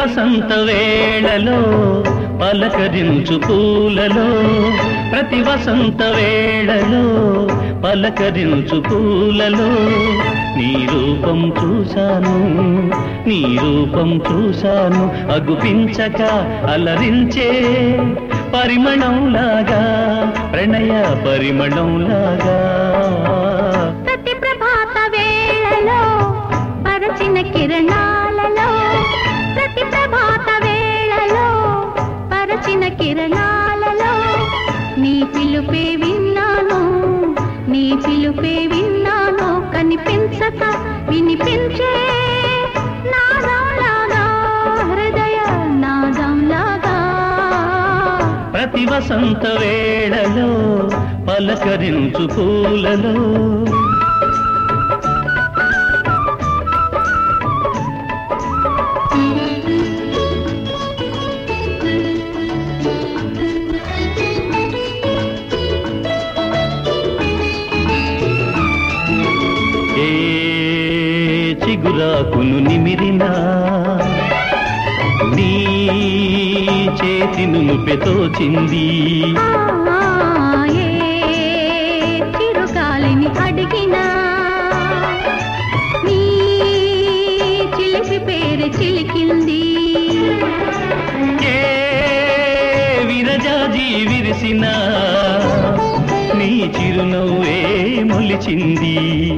వసంత వేళలో పలకరించు పూలలో ప్రతి వసంత వేళలో పలకరించు పూలలో నీ రూపం చూశాను నీ రూపం చూశాను అగుపించక అలరించే పరిమళంలాగా ప్రణయ పరిమళంలాగా ప్రతి ప్రభాత వేళలో పరచిన కిరణాలలో ప్రతి ప్రభాత వేళలో పరచిన కిరణాలలో నీ పిలుపే విన్నాను నీ పిలుపే విన్నాను కనిపించక వినిపించే నాదంలాగా హృదయ నాదంలాగా ప్రతి వసంత వేళలో పలకరించు పూలలో ఏ చిగురాకును నిమిరినా నీ చేతిను ముపెతోచింది ఆ, ఏ చిరుగాలిని అడిగినా నీ చిలిపి పేరు చిలికింది ఏ విరజాజి విరిసిన నీ చిరునవ్వే మొలిచింది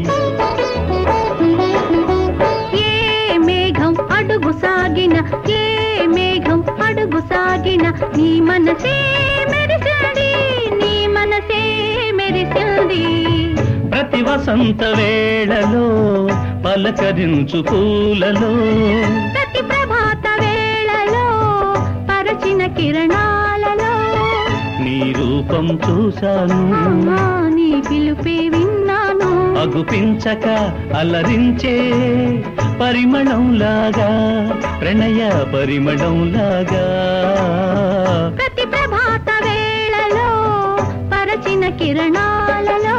ఏ మేఘం అడుగు సాగిన ఏ మేఘం అడుగు సాగిన నీ మనసే మెరిసింది నీ మనసే మెరిసింది ప్రతి వసంత వేళలో పలకరించు పూలలో ప్రతి ప్రభాత వేళలో పరచిన కిరణాలలో నీ రూపం చూశాను అమ్మా నీ పిలుపే విన్నాను అగుపించక అలరించే పరిమళంలాగా ప్రణయ పరిమళంలాగా ప్రతి ప్రభాత వేళలో పరచిన కిరణాలలో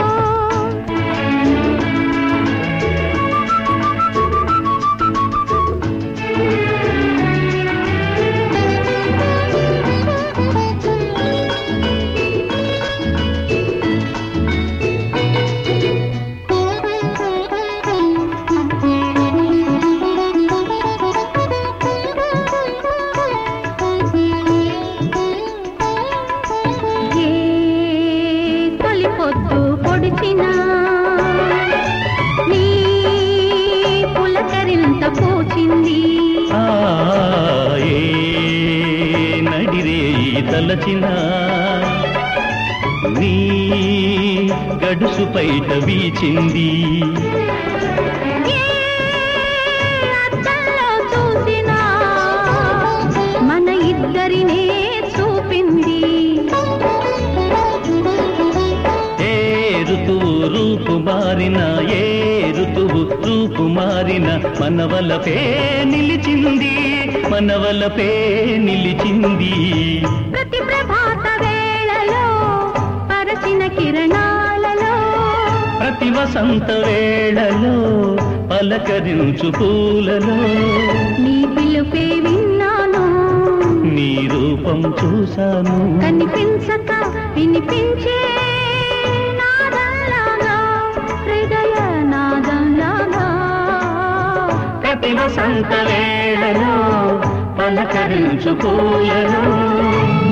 ఏ తొలి పొద్దు పొడిచినా నీ పులకరింత పూచింది ఆ, ఏ నడిరే తలచిన నీ గడుసు పైట వీచింది ఏ అద్దంలో చూసినా మన ఇద్దరినే చూపింది ఏ ఋతువు రూపు మారిన ఏ ఋతువు రూపు మారిన మనవలపే నిలిచింది మనవలపే నిలిచింది ప్రతి ప్రభాత వేళలో పరచిన కిరణాలలో ప్రతి వసంత వేళలో పలకరించు పూలలో నీ పిలుపే విన్నాను నీ రూపం చూశాను కనిపించక వినిపించే నాదంలాగా హృదయ నాదంలాగా ప్రతి వసంత వేళలో పలకరించు పూలలో